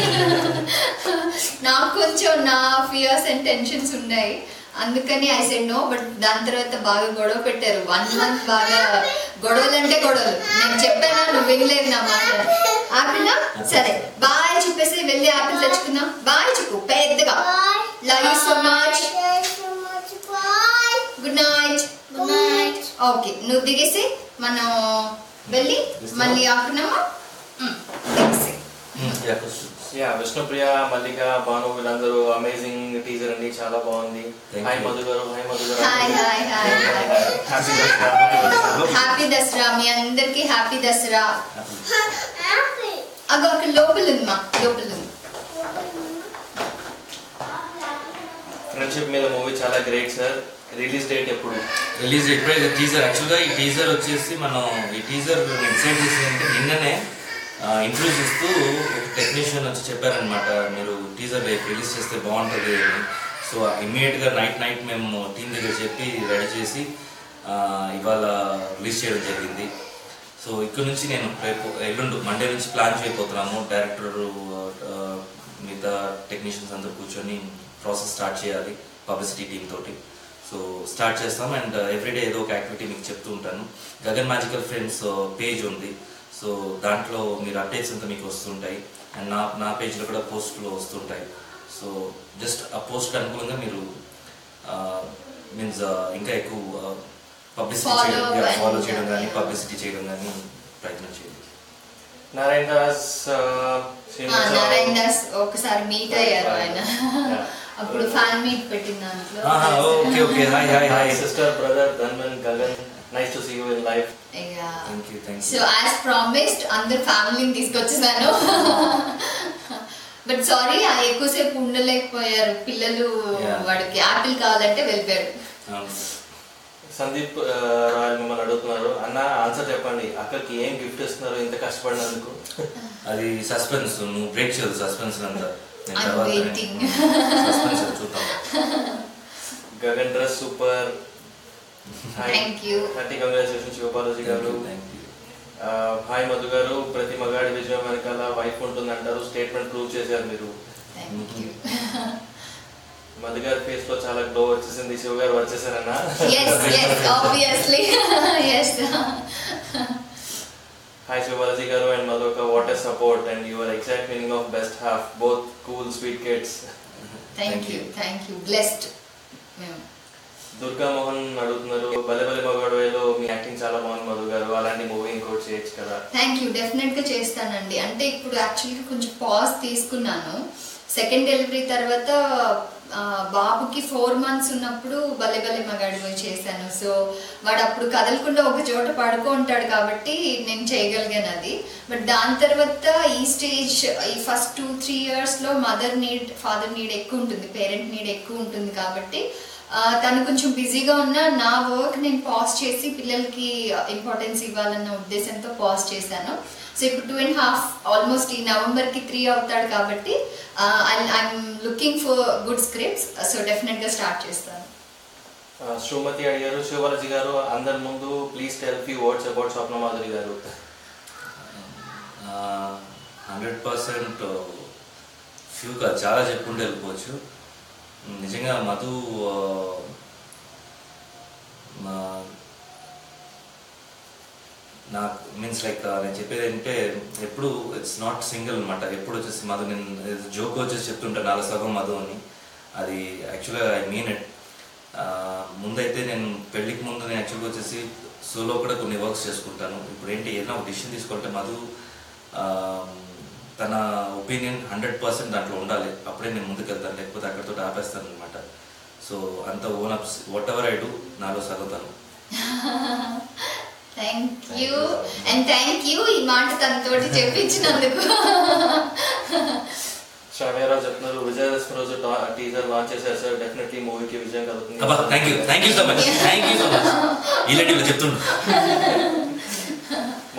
నాకు కొంచెం నా ఫియర్స్ అండ్ టెన్షన్స్ ఉన్నాయి అందుకని ఐ సెడ్ నో బట్ దాని తర్వాత బాగా గొడవ పెట్టారు వన్ మంత్ బాగా గొడవలు అంటే గొడవలు నేను చెప్పానా నువ్వు వినలేదు నా మాట ఆపిల్ సరే బాయ్ చెప్పేసి వెళ్ళి ఆపిల్ తెచ్చుకుందాం బాయ్ చెప్పు పెద్దగా love you so much so much bye good night good night okay నువ్వు దిగేసి మనం వెళ్ళి మళ్ళీ ఆకున్నామా దిగేసి Hmm, yeah, question. Yeah Vishnupriya Mallika Bhanu వీళ్ళందరూ అమేజింగ్ టీజర్ అండి చాలా బాగుంది Thank హాయ్ you. మధు గారు హాయ్ మధు గారు hi hi hi hi happy Dasara happy Dasara మీ అందరికి హ్యాపీ దసరా ఆపిల్ అగో అక్కడ లోపల ఉంది మా లోపల ఉంది ఫ్రెండ్షిప్ మీద మూవీ చాలా గ్రేట్ సార్ రిలీజ్ డేట్ ఎప్పుడు రిలీజ్ ఇప్పుడే టీజర్ యాక్చువల్గా ఈ టీజర్ వచ్చేసి మనం ఈ టీజర్ డిసైడ్ చేసిందంటే నిన్ననే ఇంట్రొడ్యూస్ ఇస్తూ ఒక టెక్నీషియన్ వచ్చి చెప్పారనమాట మీరు టీజర్ రేపు రిలీజ్ చేస్తే బాగుంటుంది అని సో ఇమ్మీడియట్గా నైట్ నైట్ మేము టీం దగ్గర చెప్పి రెడీ చేసి ఆ, ఇవాళ రిలీజ్ చేయడం జరిగింది సో ఇక్కడ నుంచి నేను రేపు ఎల్లుండు మండే నుంచి ప్లాన్ చేయబోతున్నాము డైరెక్టర్ మిగతా టెక్నీషియన్స్ అందరూ కూర్చొని ప్రాసెస్ స్టార్ట్ చేయాలి పబ్లిసిటీ టీమ్ తోటి సో స్టార్ట్ చేస్తాం అండ్ ఎవ్రీడే ఏదో ఒక యాక్టివిటీ మీకు చెప్తూ ఉంటాను గగన్ మ్యాజికల్ ఫ్రెండ్స్ పేజ్ ఉంది సో దాంట్లో మీరు అప్డేట్స్ అంతా మీకు వస్తుంటాయి అండ్ నా నా పేజ్లో కూడా పోస్టులు వస్తుంటాయి సో జస్ట్ ఆ పోస్ట్ అనుకూలంగా మీరు మీన్స్ ఇంకా ఎక్కువ పబ్లిసిటీ Follow చేయడం and- ఫాలో చేయడం కానీ పబ్లిసిటీ చేయడం కానీ ప్రయత్నం చేయండి నారాయణ దాస్ ఆ, శ్రీనివాసరావు. నారాయణ దాస్ ఒకసారి మీట్ అయ్యారు ఆయన Yeah. అప్పుడు ఫ్యాన్ మీట్ పెట్టిన దాంట్లో ఆహా, okay okay hi hi hi hi sister brother Dhanvan Gagan nice to see you in life thank you thank so you as promised అందరు ఫ్యామిలీని తీసుకొచ్చేసాను బట్ సారీ ఆ ఎక్కువసేపు ఉండలేకపోయారు పిల్లలు Yeah. వాడికి యాపిల్ కావాలంటే వెళ్ళిపోయారు సందీప్ ఆ, రాయల్ మిమ్మల్ని అడుగుతున్నారు అన్న ఆన్సర్ చెప్పండి అక్కకి ఏం గిఫ్ట్ ఇస్తున్నారు ఇంత కష్టపడినందుకు అది సస్పెన్స్ నువ్వు బ్రేక్ చేయదు సస్పెన్స్ అంతా నేను I'm తర్వాత waiting. సస్పెన్స్ చూద్దాం Gagan dress super Thank you. Happy congratulation Siva Balaji గారు థ్యాంక్ యూ ఆ, హాయ్ మధు గారు ప్రతి మగాడి విజయం వెనకాల వైఫ్ ఉంటుంది అంటారు స్టేట్మెంట్ ప్రూవ్ చేశారు మీరు థ్యాంక్ యూ మధు గారి ఫేస్ లో చాలా గ్లో వచ్చేసింది శివ గారు వచ్చేసారన్న yes yes obviously yes hi Siva Balaji గారు అండ్ మధుక what yes support and your exact meaning of best half both cool sweet kids thank you thank you blessed మేము దుర్గా మోహన్ అడుగుతున్నారు బలె బలె మగడవేలో మీ యాక్టింగ్ చాలా బాగుంది మధు గారు అలాంటి మూవీ ఇంకోటి చేయొచ్చు కదా థ్యాంక్ యూ డెఫినెట్ గా చేస్తానండి అంటే ఇప్పుడు యాక్చువల్గా కొంచెం పాజ్ తీసుకున్నాను సెకండ్ డెలివరీ తర్వాత ఆ, బాబుకి ఫోర్ మంత్స్ ఉన్నప్పుడు భలే భలే మగాడి పోయి చేశాను సో వాడు అప్పుడు కదలకుండా ఒక చోట పడుకో ఉంటాడు కాబట్టి నేను చేయగలిగాను అది బట్ దాని తర్వాత ఈ స్టేజ్ ఈ ఫస్ట్ టూ త్రీ ఇయర్స్లో మదర్ నీడ్ ఫాదర్ నీడ్ ఎక్కువ ఉంటుంది పేరెంట్ నీడ్ ఎక్కువ ఉంటుంది కాబట్టి ఆ, తను కొంచెం బిజీగా ఉన్న నా వర్క్ నేను పాజ్ చేసి పిల్లలకి ఇంపార్టెన్స్ ఇవ్వాలన్న ఉద్దేశంతో పాజ్ చేశాను సో ఇప్పుడు టూ అండ్ హాఫ్ ఆల్మోస్ట్ ఈ నవంబర్ కి త్రీ అవుతాడు కాబట్టి I'm looking for good scripts so definite గా స్టార్ట్ చేస్తాను ఆ, శ్రీమతి అడిగారు శివబాలాజీ గారు అందరి ముందు please tell few words about Swapna Madhuri గారు హండ్రెడ్ పర్సెంట్ ఫ్యూ కాదు చాలా చెప్పుకుంటూ వెళ్ళిపోవచ్చు నిజంగా మధు ఆ, మా- నాకు మీన్స్ లైక్ నేను చెప్పేది ఏంటంటే ఎప్పుడు ఇట్స్ నాట్ సింగిల్ అనమాట ఎప్పుడు వచ్చేసి మధు నేను జోక్ వచ్చేసి చెప్తుంటాను నాలుగు సగం మధు అని అది యాక్చువల్గా ఐ మీన్ ఇట్ ముందైతే నేను పెళ్ళికి ముందు నేను యాక్చువల్గా వచ్చేసి సోలో కూడా కొన్ని వర్క్స్ చేసుకుంటాను ఇప్పుడు ఏంటి ఏదైనా ఒక డిసిషన్ తీసుకుంటే మధు ఆ, తన ఒపీనియన్ హండ్రెడ్ పర్సెంట్ దాంట్లో ఉండాలి అప్పుడే నేను ముందుకు వెళ్తాను లేకపోతే అక్కడితో ఆపేస్తాను అనమాట సో అంత own apps what ever I do నాలో సగతాను thank you and thank you ఈ మాట తనతోటి చెప్పించినందుకు శ్రావ్యరావు చెప్తున్నారు విజయదశమి రోజు టీజర్ లాంచ్ చేశారు సార్ డెఫినెట్లీ మూవీకి విజయం కలుగుతుంది అబ్బా thank you thank you so much thank you so much ఇలాంటివి చెప్తుండు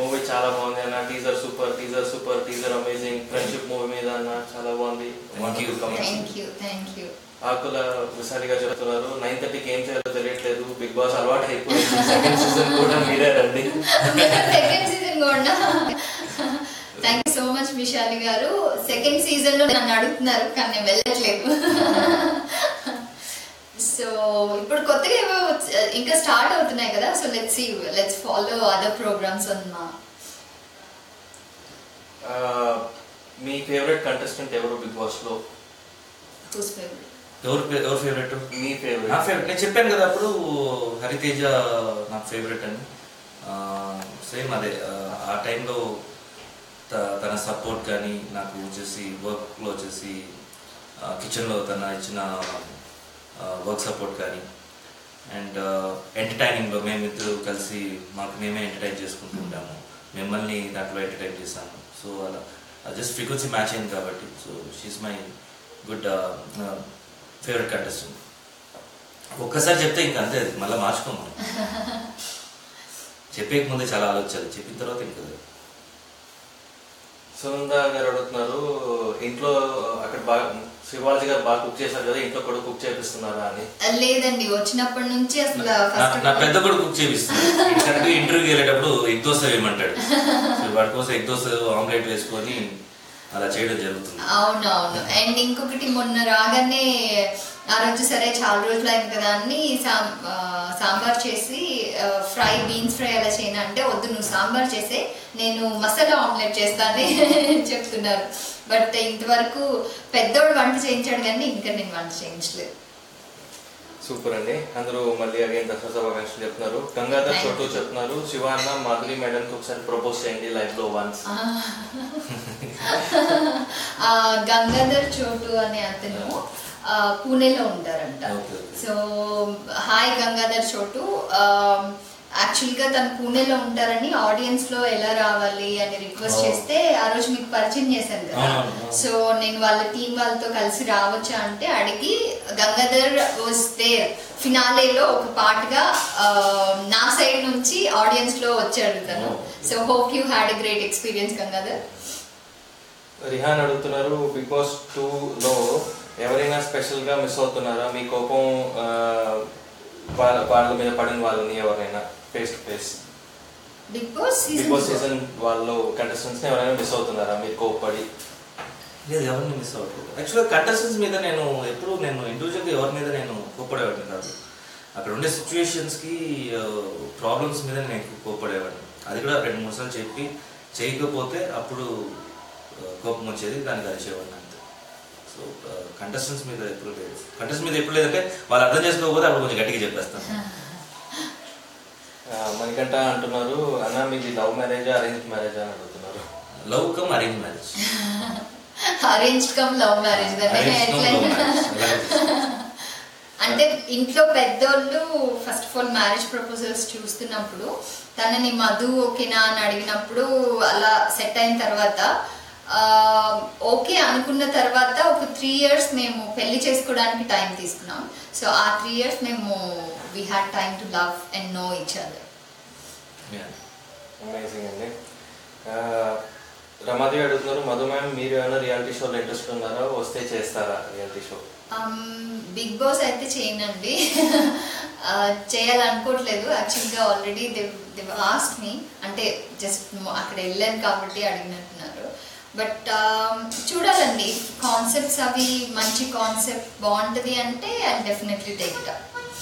మూవీ చాలా బాగుంది అన్న teaser super teaser super teaser amazing friendship movie మీద అన్న చాలా బాగుంది Thank you. Thank you thank you ఆకుల విశాలిగా చెప్తున్నారు నైన్ థర్టీకి ఏం చేయాలో తెలియట్లేదు బిగ్ బాస్ అలవాటు అయిపోయింది సెకండ్ సీజన్ కూడా మీరే రండి సెకండ్ సీజన్ కూడా thank you so much Vishali గారు సెకండ్ సీజన్ లో నన్ను అడుగుతున్నారు కానీ నేను వెళ్ళట్లేదు సో ఇప్పుడు కొత్తగా ఏవో వచ్చ- ఇంకా స్టార్ట్ అవుతున్నాయి కదా so let's see let's follow other programs అన్న ఆ, మీ ఫేవరెట్ కంటెస్టెంట్ ఎవరు బిగ్ బాస్ లో హూస్ ఫేవరెట్ ఎవరు ఫే- ఎవరు ఫేవరెట్ మీ నా ఫేవరెట్ ఫేవరెట్ నేను చెప్పాను కదా అప్పుడు హరితేజ నా ఫేవరెట్ అని సేమ్ అదే ఆ, ఆ టైంలో త- తన సపోర్ట్ కానీ నాకు వచ్చేసి వర్క్లో వచ్చేసి కిచెన్లో తన ఇచ్చిన వర్క్ సపోర్ట్ కానీ అండ్ ఎంటర్టైనింగ్లో మేమిద్దరు కలిసి మాకు మేమే ఎంటర్టైన్ చేసుకుంటూ ఉంటాము మిమ్మల్ని దాంట్లో ఎంటర్టైన్ చేస్తాము సో అలా జస్ట్ ఫ్రీక్వెన్సీ మ్యాచ్ అయింది కాబట్టి so she my good favourite contestant ఒక్కసారి చెప్తే ఇంకా అంతే అది మళ్ళీ మార్చుకోము చెప్పేక ముందే చాలా ఆలోచించాలి చెప్పిన తర్వాత ఇంకా సునంద గారు అడుగుతున్నారు ఇంట్లో అక్కడ బాగా శివాజీ గారు బాగా కుక్ చేశారు కదా ఇంట్లో కూడా కుక్ చేపిస్తున్నారా అని లేదండి వచ్చినప్పటి నుంచి అసలు నా- ఫస్ట్ నా పెద్ద కొడుకు కుక్ చేపిస్తాను ఎందుకంటే ఇంటర్వ్యూకి వెళ్ళేటప్పుడు ఎగ్ దోశ వేయమంటాడు సో వాడి కోసం ఎగ్ దోశ ఆమ్లెట్ వేసుకొని అలా చేయడం జరుగుతుంది అవునవును అండ్ ఇంకొకటి మొన్న రాగానే ఆ రోజు సరే చాలా రోజులు అయింది కదా అని సాం- ఆ, సాంబార్ చేసి ఆ, ఫ్రై బీన్స్ ఫ్రై అలా చేయను అంటే వద్దు నువ్వు సాంబార్ చేసే నేను మసాలా ఆమ్లెట్ చేస్తానని చెప్తున్నారు బట్ ఇంతవరకు పెద్దోడు వంట చేయించాడు కానీ ఇంకా నేను వంట చేయించలేదు సూపర్ అండి అందరూ మళ్ళీ అగైన్ దసరా శుభాకాంక్షలు చెప్తున్నారు గంగాధర్ Thank చోటు you. చెప్తున్నారు శివ అన్న మాధురి మేడం కి ఒకసారి ప్రపోజ్ చేయండి లైఫ్ లో వన్స్ ఆ, గంగాధర్ చోటు అనే అతను ఆ, పూణేలో ఉంటారంట Okay, okay. So hi Gangadhar చోటు యాక్చువల్ గా తను పూణేలో ఉంటారని ఆడియన్స్ లో ఎలా రావాలి అని రిక్వెస్ట్ Oh. చేస్తే ఆ రోజు మీకు పరిచయం చేశాను కదా అవునవును, అవును. సో నేను వాళ్ళ టీం వాళ్ళతో కలిసి రావచ్చా అంటే అడిగి గంగాధర్ వాస్ దేర్ ఫినాలేలో ఒక పాటగా ఆ, నా సైడ్ నుంచి ఆడియన్స్ లో వచ్చాడు తను Oh. So hope you had a great experience Gangadhar Rihan అడుగుతున్నారు బిగ్ బాస్ టూ లో ఎవరైనా స్పెషల్ గా మిస్ అవుతున్నారా మీ కోపం ఆ, వాళ్ళ వాళ్ళ మీద పడిన వాళ్ళని ఎవరైనా face to face big boss big boss season season వాళ్ళు కంటెస్టెంట్స్ ఎవరైనా మిస్ అవుతున్నారా మీరు కోప్పడి లేదు ఎవరిని మిస్ అవ్వట్లేదు యాక్చువల్గా కంటెస్టెంట్స్ మీద నేను ఎప్పుడు నేను ఇండివిజువల్గా ఎవరి మీద నేను కోప్పడేవాడిని కాదు అక్కడ ఉండే సిచ్యువేషన్స్కి ప్రాబ్లమ్స్ మీద నేను ఎక్కువ కోప్పడేవాడిని అది కూడా రెండు మూడు సార్లు చెప్పి చేయకపోతే అప్పుడు ఆ, కోపం వచ్చేది దానికి అరిచేవాడిని అంతే సో కంటెస్టెంట్స్ మీద ఎప్పుడు లేదు కంటెస్టెంట్స్ మీద ఎప్పుడు లేదంటే వాళ్ళు అర్థం చేసుకోకపోతే అప్పుడు కొంచెం గట్టిగా చెప్పేస్తాను ఆ, మణికంఠ అంటున్నారు అన్న మీది లవ్ మ్యారేజా అరేంజ్ మ్యారేజా అని అడుగుతున్నారు love come arrange marriage arrange come love marriage అంటే ఇంట్లో పెద్దోళ్ళు first of all marriage proposals చూస్తున్నప్పుడు తనని మధు ఓకేనా అని అడిగినప్పుడు అలా సెట్ అయిన తర్వాత ఓకే అనుకున్న తర్వాత ఒక త్రీ ఇయర్స్ మేము పెళ్లి చేసుకోవడానికి టైం తీసుకున్నాం సో ఆ త్రీ ఇయర్స్ మేము we had time to love and know each other amazing అండి ఆ, రమాదేవి అడుగుతున్నారు మధు మ్యామ్ మీరు ఏమైనా రియాలిటీ షోలో ఇంట్రెస్ట్ ఉన్నారా వస్తే చేస్తారా రియాలిటీ షో బిగ్ బాస్ అయితే చేయనండి ఆ, చేయాలనుకోవట్లేదు యాక్చువల్గా ఆల్రెడీ దే ఆస్ట్ మీ అంటే జస్ట్ అక్కడ వెళ్ళాను కాబట్టి అడిగినట్టున్నారు బట్ చూడాలండి కాన్సెప్ట్స్ అవి మంచి కాన్సెప్ట్ బాగుంటుంది అంటే I definitely take it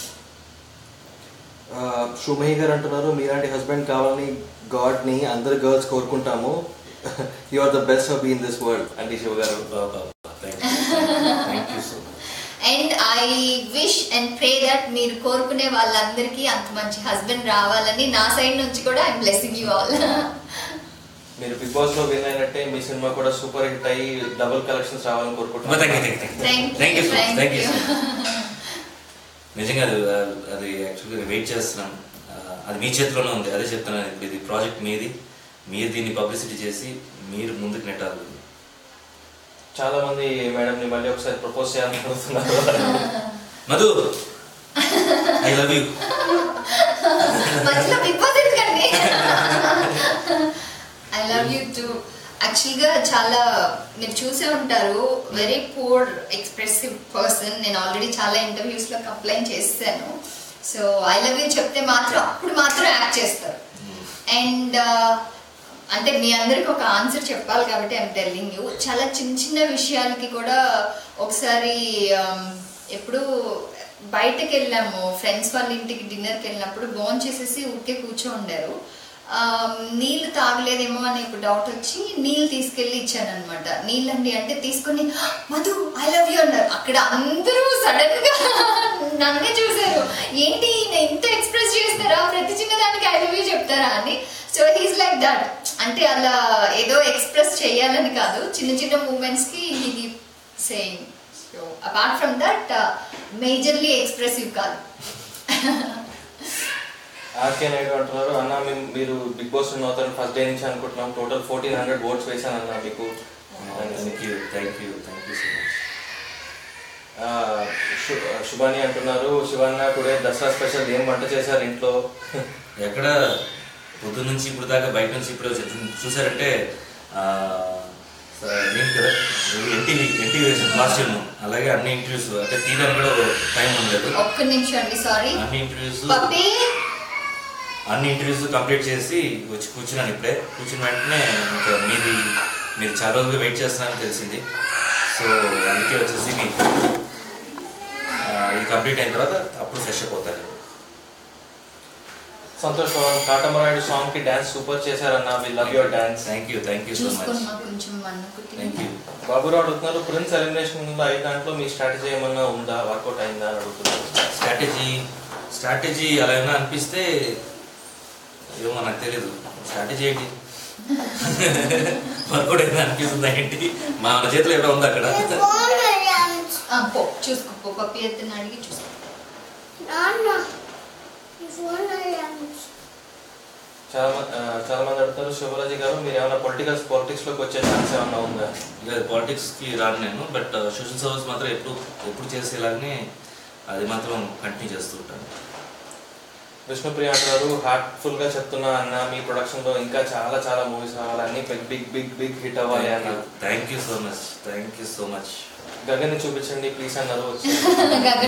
Subbaiah గారు అంటున్నారు మీలాంటి హస్బెండ్ కావాలని గాడ్ ని అందరు గర్ల్స్ కోరుకుంటాము you are the best of in this world అంటే శివ గారు thank you so much and I wish and pray that మీరు కోరుకునే వాళ్ళందరికీ అంత మంచి హస్బెండ్ రావాలని నా సైడ్ నుంచి కూడా ఐఎమ్ బ్లెస్సింగ్ యూ ఆల్ మీరు బిగ్ బాస్ లో విన్ అయినట్టే మీ సినిమా కూడా సూపర్ హిట్ అయ్యి డబుల్ కలెక్షన్స్ రావాలని థ్యాంక్ యూ కోరుకుంటున్నాను thank Thank you you, thank you thank thank you you. నిజంగా అది అది యాక్చువల్గా వెయిట్ చేస్తున్నాం ఆ, అది మీ చేతిలోనే ఉంది అదే చెప్తున్నాను ఇప్పుడు ఇది ప్రాజెక్ట్ మీది మీరు దీన్ని పబ్లిసిటీ చేసి మీరు ముందుకు నెట్టాలి చాలా మంది మేడం ని మళ్ళీ ఒకసారి ప్రపోజ్ చేయాలని అడుగుతున్నారు మధు ఐ లవ్ యూ మధ్యలో బిగ్ బాస్ ఎందుకండి లవ్ యూ టు యాక్చువల్గా చాలా మీరు చూసే ఉంటారు వెరీ పూర్ ఎక్స్ప్రెసివ్ పర్సన్ నేను ఆల్రెడీ చాలా ఇంటర్వ్యూస్ లో కంప్లైంట్ చేశాను సో ఐ లవ్ యూ చెప్తే మాత్రం అప్పుడు మాత్రం యాక్ట్ చేస్తారు అండ్ అంటే మీ అందరికి ఒక ఆన్సర్ చెప్పాలి కాబట్టి ఐమ్ టెల్లింగ్ యూ చాలా చిన్న చిన్న విషయాలకి కూడా ఒకసారి um, ఎప్పుడు బయటకు వెళ్ళాము ఫ్రెండ్స్ వాళ్ళ ఇంటికి డిన్నర్కి వెళ్ళినప్పుడు బోన్ చేసేసి ఊరికే కూర్చో ఉండారు Um, నీళ్ళు తాగలేదేమో అని ఒక డౌట్ వచ్చి నీళ్ళు తీసుకెళ్ళి ఇచ్చాను అనమాట నీళ్ళండి అంటే తీసుకొని మధు ఐ లవ్ యూ అన్నారు అక్కడ అందరూ సడన్ గా నన్నే చూసారు ఏంటి ఈయన ఇంత ఎక్స్ప్రెస్ చేస్తారా ప్రతి చిన్న దానికి ఐ లవ్ యూ చెప్తారా అని సో హీస్ లైక్ దట్ అంటే అలా ఏదో ఎక్స్ప్రెస్ చేయాలని కాదు చిన్న చిన్న మూమెంట్స్ కి he saying so apart from that majorly expressive కాదు ఆర్కే నాయుడు అంటున్నారు అన్న మేము- మీరు బిగ్ బాస్ అవుతారు ఫస్ట్ డే నుంచి అనుకుంటున్నాం టోటల్ ఫోర్టీన్ హండ్రెడ్ ఓట్స్ వేసాను అన్న మీకు thank you thank you thank you so much ఆ, శు- శుభాని అంటున్నారు శివన్న టుడే దసరా స్పెషల్ ఏం వంట చేశారు ఇంట్లో ఎక్కడ పొద్దున్న నుంచి ఇప్పుడు దాకా బయట నుంచి ఇప్పుడు వచ్చి- చూసారంటే ఆ, స- నేను కదా ఎన్టీవీ ఎన్టీవీ వేసిన కాస్ట్యూమ్ అలాగే అన్ని ఇంటర్వ్యూస్ అంటే తీయడానికి కూడా టైం ఉండలేదు ఒక్క నిమిషం అండి సారీ అన్ని ఇంటర్వ్యూస్ పప్పి అన్ని ఇంటర్వ్యూస్ కంప్లీట్ చేసి వచ్చి కూర్చున్నాను ఇప్పుడే కూర్చున్న వెంటనే ఇంకా మీది మీరు చాలా రోజులుగా వెయిట్ చేస్తున్నారని తెలిసింది సో అందుకే వచ్చేసి మీకు ఆ, ఇది కంప్లీట్ అయిన తర్వాత అప్పుడు ఫ్రెష్ అప్ అవుతారు సంతోష్ పవన్ కాటమరాయుడు సాంగ్ కి డాన్స్ సూపర్ చేశారన్న we love your dance thank you thank you so చూసుకొని మచ్ మాకు కొంచెం మన్నుకు థ్యాంక్ యూ బాబురావు అడుగుతున్నారు ప్రిన్స్ ఎలిమినేషన్ లో ఐదు దాంట్లో మీ స్ట్రాటజీ ఏమన్నా ఉందా వర్కౌట్ అయిందా అని అడుగుతున్నారు స్ట్రాటజీ స్ట్రాటజీ అలా ఏమైనా అనిపిస్తే ఏమో నాకు తెలియదు స్ట్రాటజీ ఏంటి వర్కౌట్ అయితే అనిపిస్తుందా ఏంటి మా చేతిలో ఎవరో ఉంది అక్కడ ఆ, పో చూసుకో పో పప్పి ఎత్తున అడిగి చూసుకో చాలా మంది ఆ, చాలా మంది అడుగుతారు శివరాజీ గారు మీరు ఏమైనా పొలిటికల్ పాలిటిక్స్ లోకి వచ్చే ఛాన్స్ ఏమన్నా ఉందా ఇక పాలిటిక్స్ కి రాను నేను బట్ సోషల్ సర్వీస్ మాత్రం ఎప్పుడు ఎప్పుడు చేసేలాగానే అది మాత్రం కంటిన్యూ చేస్తూ ఉంటాను విష్ణుప్రియ అంటారు హార్ట్ఫుల్ గా చెప్తున్నా అన్న మీ ప్రొడక్షన్ లో ఇంకా చాలా చాలా మూవీస్ రావాలి అన్ని బిగ్ బిగ్ బిగ్ హిట్ అవ్వాలి అన్న thank you so much thank you so much Gagan చూపించండి ప్లీజ్ అన్నారు గగన్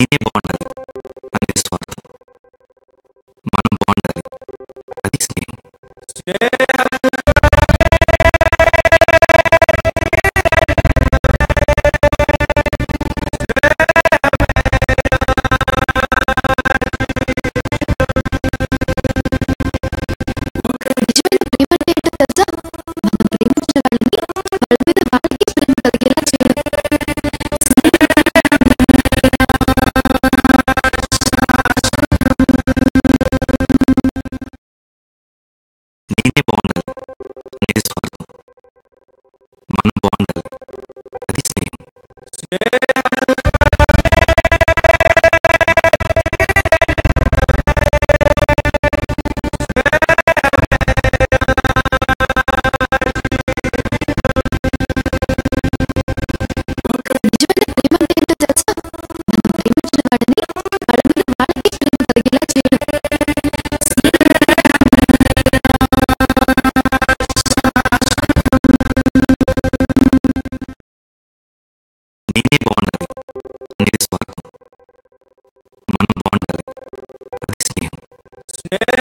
నేనే బాగుండాలి అనేది స్వార్థం మనం బాగుండాలి అది స్నేహం నిజమైన ప్రేమ అంటే ఏంటో తెలుసా మనం ప్రేమించిన వాళ్ళని వాళ్ళ మీద వాళ్ళకి ప్రేమ కలిగేలా చేయడం నేనే బాగుండాలి అనేది స్వార్థం మనం బాగుండాలి అది స్నేహం నిజమైన ప్రేమ అంటే ఏంటో తెలుసా మనం ప్రేమించిన వాళ్ళని వాళ్ళ మీద వాళ్ళకి ప్రేమ కలిగేలా చేయడం నేనే బాగుండాలి అనేది స్వార్థం మనం బాగుండాలి అది స్నేహం